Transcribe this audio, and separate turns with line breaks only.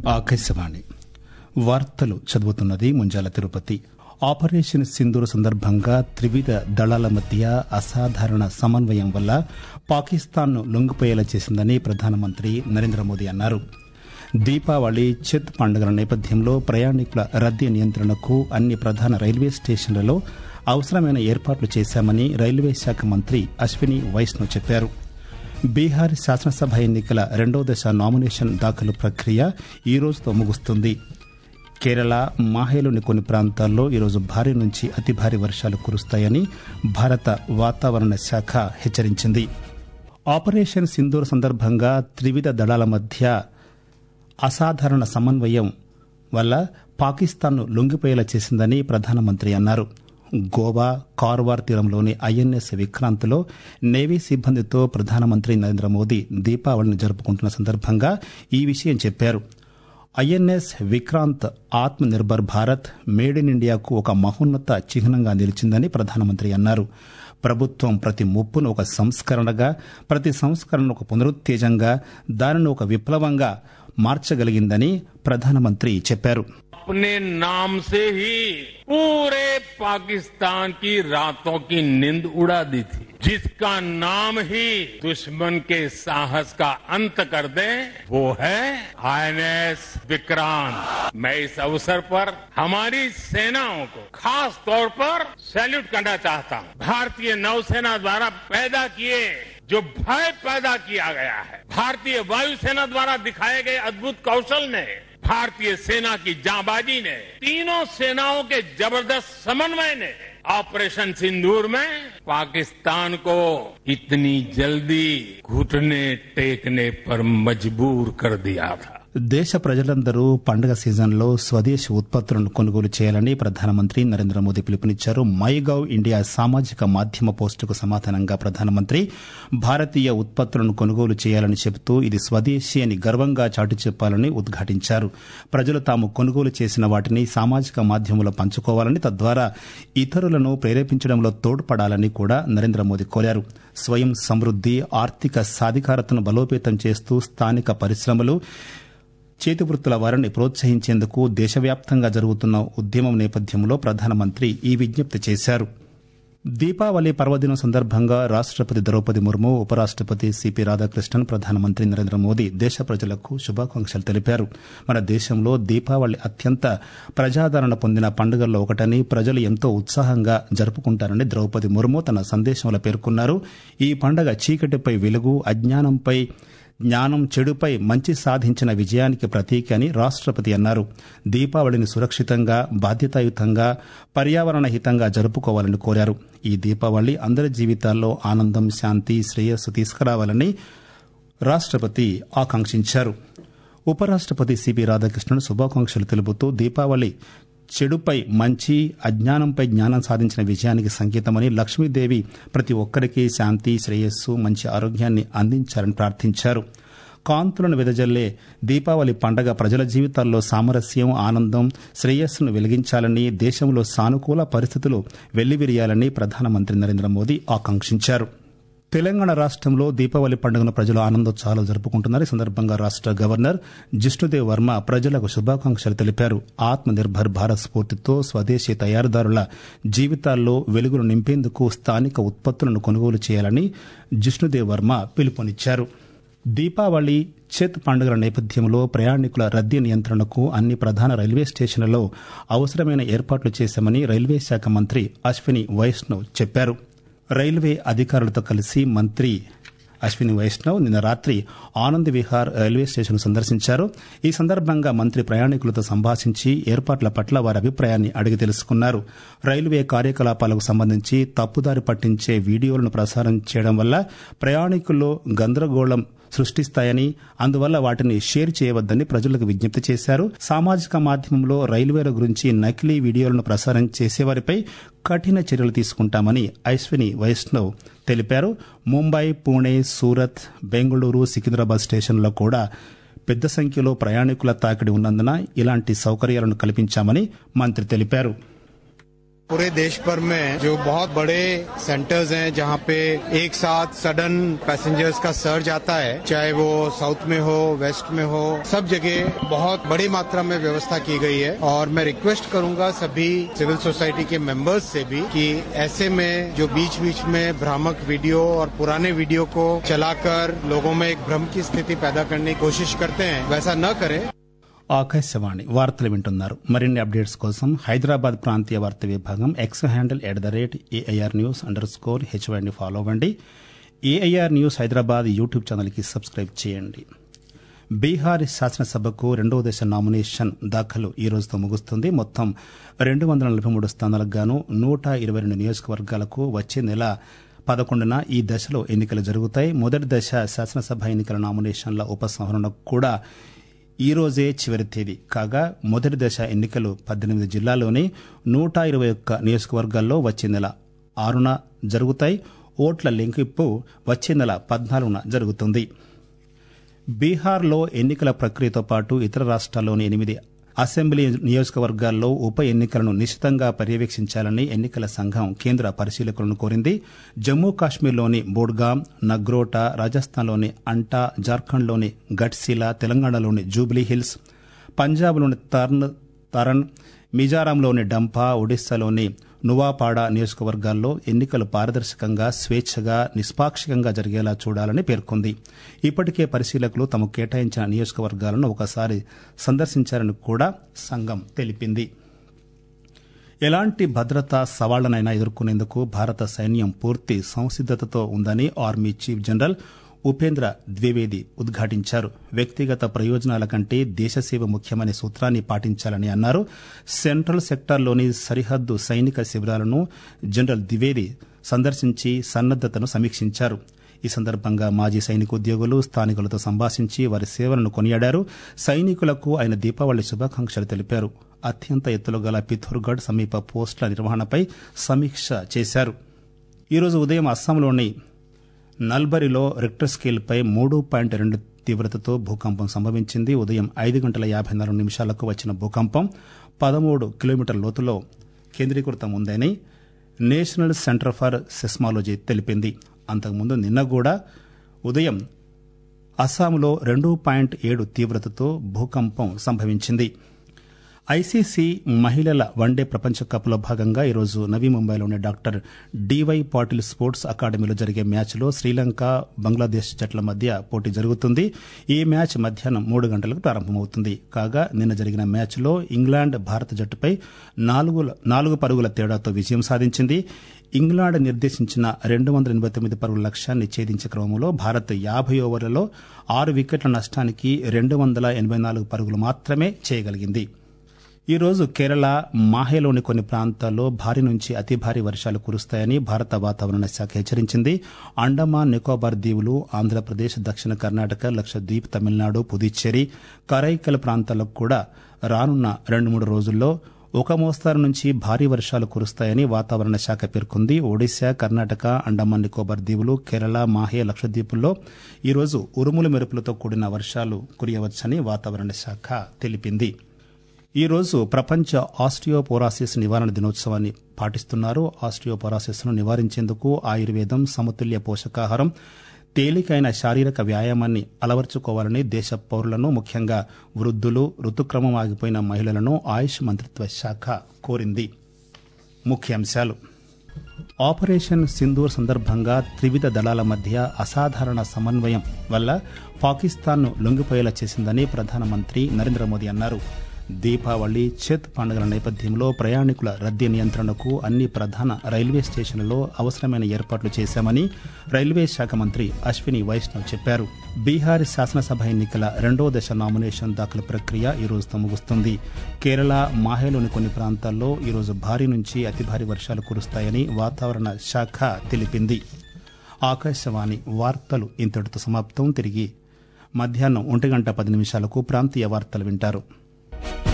ఆకాశవాణి వార్తలు చదువుతున్నది ముంజాల తిరుపతి ఆపరేషన్ సింధూర్ సందర్భంగా త్రివిధ దళాల మధ్య అసాధారణ సమన్వయం వల్ల పాకిస్తాన్ను లొంగిపోయేలా చేసిందని ప్రధానమంత్రి నరేంద్ర మోదీ అన్నారు దీపావళి చెత్ పండుగల నేపథ్యంలో ప్రయాణికుల రద్దీ నియంత్రణకు అన్ని ప్రధాన రైల్వే స్టేషన్లలో అవసరమైన ఏర్పాట్లు చేశామని రైల్వే శాఖ మంత్రి అశ్విని వైష్ణవ్ చెప్పారు బీహార్ శాసనసభ ఎన్నికల రెండో దశ నామినేషన్ దాఖలు ప్రక్రియ ఈ రోజుతో ముగుస్తుంది కేరళ మాహేలోని కొన్ని ప్రాంతాల్లో ఈరోజు భారీ నుంచి అతి భారీ వర్షాలు కురుస్తాయని భారత వాతావరణ శాఖ హెచ్చరించింది ఆపరేషన్ సింధూర్ సందర్భంగా త్రివిధ దళాల మధ్య అసాధారణ సమన్వయం వల్ల పాకిస్తాన్ను లొంగిపోయేలా చేసిందని ప్రధానమంత్రి అన్నారు గోవా కార్వార్ తీరంలోని ఐఎన్ఎస్ విక్రాంత్లో నేవీ సిబ్బందితో ప్రధానమంత్రి నరేంద్ర మోదీ దీపావళిని జరుపుకుంటున్న సందర్భంగా ఈ విషయం చెప్పారు ఐఎన్ఎస్ విక్రాంత్ ఆత్మ నిర్భర్ భారత్ మేడ్ ఇన్ ఇండియాకు ఒక మహోన్నత చిహ్నంగా నిలిచిందని ప్రధానమంత్రి అన్నారు ప్రభుత్వం ప్రతి ముప్పును ఒక సంస్కరణగా ప్రతి సంస్కరణను ఒక పునరుత్తేజంగా దానిని ఒక విప్లవంగా మార్చగలిగిందని ప్రధానమంత్రి చెప్పారు
अपने नाम से ही पूरे पाकिस्तान की रातों की नींद उड़ा दी थी जिसका नाम ही दुश्मन के साहस का अंत कर दे वो है आईएनएस विक्रांत मैं इस अवसर पर हमारी सेनाओं को खास तौर पर सैल्यूट करना चाहता हूं भारतीय नौसेना द्वारा पैदा किए जो भय पैदा किया गया है भारतीय वायुसेना द्वारा दिखाए गए अद्भुत कौशल ने भारतीय सेना की जाबाजी ने तीनों सेनाओं के जबरदस्त समन्वय ने ऑपरेशन सिंदूर में पाकिस्तान को इतनी जल्दी घुटने टेकने पर मजबूर कर दिया था
దేశ ప్రజలందరూ పండుగ సీజన్లో స్వదేశీ ఉత్పత్తులను కొనుగోలు చేయాలని ప్రధానమంత్రి నరేంద్ర మోదీ పిలుపునిచ్చారు మై గవ్ ఇండియా సామాజిక మాధ్యమ పోస్టుకు సమాధానంగా ప్రధానమంత్రి భారతీయ ఉత్పత్తులను కొనుగోలు చేయాలని చెబుతూ ఇది స్వదేశీ అని గర్వంగా చాటి చెప్పాలని ఉద్ఘాటించారు ప్రజలు తాము కొనుగోలు చేసిన వాటిని సామాజిక మాధ్యమంలో పంచుకోవాలని తద్వారా ఇతరులను ప్రేరేపించడంలో తోడ్పడాలని కూడా నరేంద్ర మోదీ కోరారు స్వయం సమృద్ది ఆర్థిక సాధికారతను బలోపేతం చేస్తూ స్థానిక పరిశ్రమలు చేతివృత్తుల వారిని ప్రోత్సహించేందుకు దేశవ్యాప్తంగా జరుగుతున్న ఉద్యమం నేపథ్యంలో ప్రధానమంత్రి ఈ విజ్ఞప్తి చేశారు దీపావళి పర్వదినం సందర్భంగా రాష్టపతి ద్రౌపది ముర్ము ఉపరాష్టపతి సిపి రాధాకృష్ణన్ ప్రధానమంత్రి నరేంద్ర మోదీ దేశ ప్రజలకు శుభాకాంక్షలు తెలిపారు మన దేశంలో దీపావళి అత్యంత ప్రజాదరణ పొందిన పండుగల్లో ఒకటని ప్రజలు ఎంతో ఉత్సాహంగా జరుపుకుంటారని ద్రౌపది ముర్ము తన సందేశంలో పేర్కొన్నారు ఈ పండుగ చీకటిపై వెలుగు అజ్ఞానంపై జ్ఞానం చెడుపై మంచి సాధించిన విజయానికి ప్రతీక అని రాష్టపతి అన్నారు దీపావళిని సురక్షితంగా బాధ్యతాయుతంగా పర్యావరణ హితంగా జరుపుకోవాలని కోరారు ఈ దీపావళి అందరి జీవితాల్లో ఆనందం శాంతి శ్రేయస్సు తీసుకురావాలని రాష్టపతి ఆకాంక్షించారు ఉపరాష్టపతి సిపి రాధాకృష్ణన్ శుభాకాంక్షలు తెలుపుతూ దీపావళి చెడుపై మంచి అజ్ఞానంపై జ్ఞానం సాధించిన విజయానికి సంకేతమని లక్ష్మీదేవి ప్రతి ఒక్కరికి శాంతి శ్రేయస్సు మంచి ఆరోగ్యాన్ని అందించాలని ప్రార్థించారు కాంతులను వెదజల్లే దీపావళి పండగ ప్రజల జీవితాల్లో సామరస్యం ఆనందం శ్రేయస్సును వెలిగించాలని దేశంలో సానుకూల పరిస్థితులు వెల్లివిరియాలని ప్రధానమంత్రి నరేంద్ర మోదీ ఆకాంక్షించారు తెలంగాణ రాష్టంలో దీపావళి పండుగను ప్రజలు ఆనందోత్సాహాలు జరుపుకుంటున్నారు ఈ సందర్భంగా రాష్ట గవర్నర్ జిష్ణుదేవ్ వర్మ ప్రజలకు శుభాకాంక్షలు తెలిపారు ఆత్మ నిర్భర్ భారత్ స్ఫూర్తితో స్వదేశీ తయారీదారుల జీవితాల్లో వెలుగులు నింపేందుకు స్థానిక ఉత్పత్తులను కొనుగోలు చేయాలని జిష్ణుదేవ్ వర్మ పిలుపునిచ్చారు దీపావళి చెత్ పండుగల నేపథ్యంలో ప్రయాణికుల రద్దీ నియంత్రణకు అన్ని ప్రధాన రైల్వే స్టేషన్లలో అవసరమైన ఏర్పాట్లు చేశామని రైల్వే శాఖ మంత్రి అశ్విని వైష్ణవ్ చెప్పారు రైల్వే అధికారులతో కలిసి మంత్రి అశ్విని వైష్ణవ్ నిన్న రాత్రి ఆనంద్ విహార్ రైల్వే స్టేషన్ సందర్శించారు ఈ సందర్భంగా మంత్రి ప్రయాణికులతో సంభాషించి ఏర్పాట్ల పట్ల వారి అభిప్రాయాన్ని అడిగి తెలుసుకున్నారు రైల్వే కార్యకలాపాలకు సంబంధించి తప్పుదారి పట్టించే వీడియోలను ప్రసారం చేయడం వల్ల ప్రయాణికుల్లో గందరగోళం సృష్టిస్తాయని అందువల్ల వాటిని షేర్ చేయవద్దని ప్రజలకు విజ్ఞప్తి చేశారు సామాజిక మాధ్యమంలో రైల్వేల గురించి నకిలీ వీడియోలను ప్రసారం చేసేవారిపై కఠిన చర్యలు తీసుకుంటామని అశ్విని వైష్ణవ్ తెలిపారు ముంబై పూణే సూరత్ బెంగళూరు సికింద్రాబాద్ స్టేషన్లో కూడా పెద్ద సంఖ్యలో ప్రయాణికుల తాకిడి ఉన్నందున ఇలాంటి సౌకర్యాలను కల్పించామని మంత్రి తెలిపారు
पूरे देश भर में जो बहुत बड़े सेंटर्स हैं जहाँ पे एक साथ सडन पैसेंजर्स का सर्ज आता है चाहे वो साउथ में हो वेस्ट में हो सब जगह बहुत बड़ी मात्रा में व्यवस्था की गई है और मैं रिक्वेस्ट करूंगा सभी सिविल सोसाइटी के मेंबर्स से भी कि ऐसे में जो बीच बीच में भ्रामक वीडियो और पुराने वीडियो को चलाकर लोगों में एक भ्रम की स्थिति पैदा करने की कोशिश करते हैं वैसा न करें
ఆకాశవాణి వార్తలు వింటున్నారు మరిన్ని అప్డేట్స్ కోసం హైదరాబాద్ ప్రాంతీయ వార్తా విభాగం X handle at the rate AIR news underscore స్కోర్ హెచ్వైని ఫాలో అవ్వండి ఏఐఆర్ న్యూస్ హైదరాబాద్ యూట్యూబ్ ఛానల్కి సబ్స్క్రైబ్ చేయండి బీహార్ శాసనసభకు రెండవ దశ నామినేషన్ దాఖలు ఈ రోజుతో ముగుస్తుంది మొత్తం రెండు వందల నలభై మూడు స్థానాలకు గాను నూట ఇరవై రెండు నియోజకవర్గాలకు వచ్చే నెల పదకొండున ఈ దశలో ఎన్నికలు జరుగుతాయి మొదటి దశ శాసనసభ ఎన్నికల నామినేషన్ల ఉపసంహరణకు కూడా ఈ రోజే చివరి తేదీ కాగా మొదటి దశ ఎన్నికలు పద్దెనిమిది జిల్లాల్లోని నూట ఇరవై ఒక్క నియోజకవర్గాల్లో వచ్చే నెల ఆరున జరుగుతాయి ఓట్ల లెంకింపు వచ్చే నెల పద్నాలుగున జరుగుతుంది బీహార్లో ఎన్నికల ప్రక్రియతో పాటు ఇతర రాష్ట్రాల్లోని ఎనిమిది అసెంబ్లీ నియోజకవర్గాల్లో ఉప ఎన్నికలను నిశితంగా పర్యవేక్షించాలని ఎన్నికల సంఘం కేంద్ర పరిశీలకులను కోరింది జమ్మూ కాశ్మీర్లోని బోడ్గాం నగ్రోటా రాజస్థాన్లోని అంటా జార్ఖండ్లోని గట్సిలా తెలంగాణలోని జూబ్లీ హిల్స్ పంజాబ్లోని తర్న్ తరణ్ మిజోరాంలోని డంపా ఒడిశాలోని నువాపాడా నియోజకవర్గాల్లో ఎన్నికలు పారదర్శకంగా స్వేచ్ఛగా నిష్పాక్షికంగా జరిగేలా చూడాలని పేర్కొంది ఇప్పటికే పరిశీలకులు తమకు కేటాయించిన నియోజకవర్గాలను ఒకసారి సందర్శించారని కూడా సంఘం తెలిపింది ఎలాంటి భద్రతా సవాళ్లనైనా ఎదుర్కొనేందుకు భారత సైన్యం పూర్తి సంసిద్దతతో ఉందని army chief general Upendra Dwivedi ఉద్ఘాటించారు వ్యక్తిగత ప్రయోజనాల కంటే దేశసేవ ముఖ్యమనే సూత్రాన్ని పాటించాలని అన్నారు సెంట్రల్ సెక్టార్లోని సరిహద్దు సైనిక శిబిరాలను జనరల్ ద్వివేది సందర్శించి సన్నద్దతను సమీక్షించారు ఈ సందర్భంగా మాజీ సైనికోద్యోగులు స్థానికులతో సంభాషించి వారి సేవలను కొనియాడారు సైనికులకు ఆయన దీపావళి శుభాకాంక్షలు తెలిపారు అత్యంత ఎత్తులో గల పిథోర్గఢ్ సమీప పోస్టుల నిర్వహణపై సమీక్ష చేశారు ఈరోజు ఉదయం అస్సాంలోని నల్బరిలో రిక్టర్ స్కేల్పై మూడు పాయింట్ రెండు తీవ్రతతో భూకంపం సంభవించింది ఉదయం ఐదు గంటల యాభై నాలుగు నిమిషాలకు వచ్చిన భూకంపం పదమూడు కిలోమీటర్ల లోతులో కేంద్రీకృతం ఉందని నేషనల్ సెంటర్ ఫర్ సెస్మాలజీ తెలిపింది అంతకుముందు నిన్న కూడా ఉదయం అస్సాంలో రెండు పాయింట్ ఏడు తీవ్రతతో భూకంపం సంభవించింది ఐసీసీ మహిళల వన్డే ప్రపంచ కప్లో భాగంగా ఈరోజు నవీ ముంబైలోని డాక్టర్ డివై పాటిల్ స్పోర్ట్స్ అకాడమీలో జరిగే మ్యాచ్లో శ్రీలంక బంగ్లాదేశ్ జట్ల మధ్య పోటీ జరుగుతుంది ఈ మ్యాచ్ మధ్యాహ్నం మూడు గంటలకు ప్రారంభమవుతుంది కాగా నిన్న జరిగిన మ్యాచ్లో ఇంగ్లాండ్ భారత జట్టుపై నాలుగు నాలుగు పరుగుల తేడాతో విజయం సాధించింది ఇంగ్లాండ్ నిర్దేశించిన రెండు వందల ఎనబై తొమ్మిది పరుగుల లక్ష్యాన్ని ఛేదించే క్రమంలో భారత్ యాభై ఓవర్లలో ఆరు వికెట్ల నష్టానికి రెండు వందల ఎనబై నాలుగు పరుగులు మాత్రమే చేయగలిగింది ఈ రోజు కేరళ మాహేలోని కొన్ని ప్రాంతాల్లో భారీ నుంచి అతి భారీ వర్షాలు కురుస్తాయని భారత వాతావరణ శాఖ హెచ్చరించింది అండమాన్ నికోబార్ దీవులు ఆంధ్రప్రదేశ్ దక్షిణ కర్ణాటక లక్షద్వీప్ తమిళనాడు పుదుచ్చేరి కరైకల్ ప్రాంతాలకు కూడా రానున్న రెండు మూడు రోజుల్లో ఒక మోస్తారు నుంచి భారీ వర్షాలు కురుస్తాయని వాతావరణ శాఖ పేర్కొంది ఒడిశా కర్ణాటక అండమాన్ నికోబార్ దీవులు కేరళ మాహే లక్షద్వీపుల్లో ఈరోజు ఉరుములు మెరుపులతో కూడిన వర్షాలు కురియవచ్చని వాతావరణ శాఖ తెలిపింది ఈ రోజు ప్రపంచ ఆస్టియోపోరాసిస్ నివారణ దినోత్సవాన్ని పాటిస్తున్నారు ఆస్టియోపోరాసిస్ ను నివారించేందుకు ఆయుర్వేదం సమతుల్య పోషకాహారం తేలికైన శారీరక వ్యాయామాన్ని అలవర్చుకోవాలని దేశ పౌరులను ముఖ్యంగా వృద్ధులు ఋతుక్రమం ఆగిపోయిన మహిళలను ఆయుష్ మంత్రిత్వ శాఖ కోరింది ముఖ్యాంశాలు ఆపరేషన్ సింధూర్ సందర్భంగా త్రివిధ దళాల మధ్య అసాధారణ సమన్వయం వల్ల పాకిస్తాన్ను లొంగిపోయేలా చేసిందని ప్రధానమంత్రి నరేంద్ర మోదీ అన్నారు దీపావళి చెత్ పండుగల నేపథ్యంలో ప్రయాణికుల రద్దీ నియంత్రణకు అన్ని ప్రధాన రైల్వే స్టేషన్లలో అవసరమైన ఏర్పాట్లు చేశామని రైల్వే శాఖ మంత్రి అశ్విని వైష్ణవ్ చెప్పారు బీహార్ శాసనసభ ఎన్నికల రెండో దశ నామినేషన్ దాఖలు ప్రక్రియ ఈ రోజుతో ముగుస్తుంది కేరళ మాహేలోని కొన్ని ప్రాంతాల్లో ఈరోజు భారీ నుంచి అతి భారీ వర్షాలు కురుస్తాయని వాతావరణ శాఖ తెలిపింది ఆకాశవాణి వార్తలు ఇంతటితో సమాప్తం తిరిగి మధ్యాహ్నం ఒంటి గంట పది నిమిషాలకు ప్రాంతీయ వార్తలు వింటారు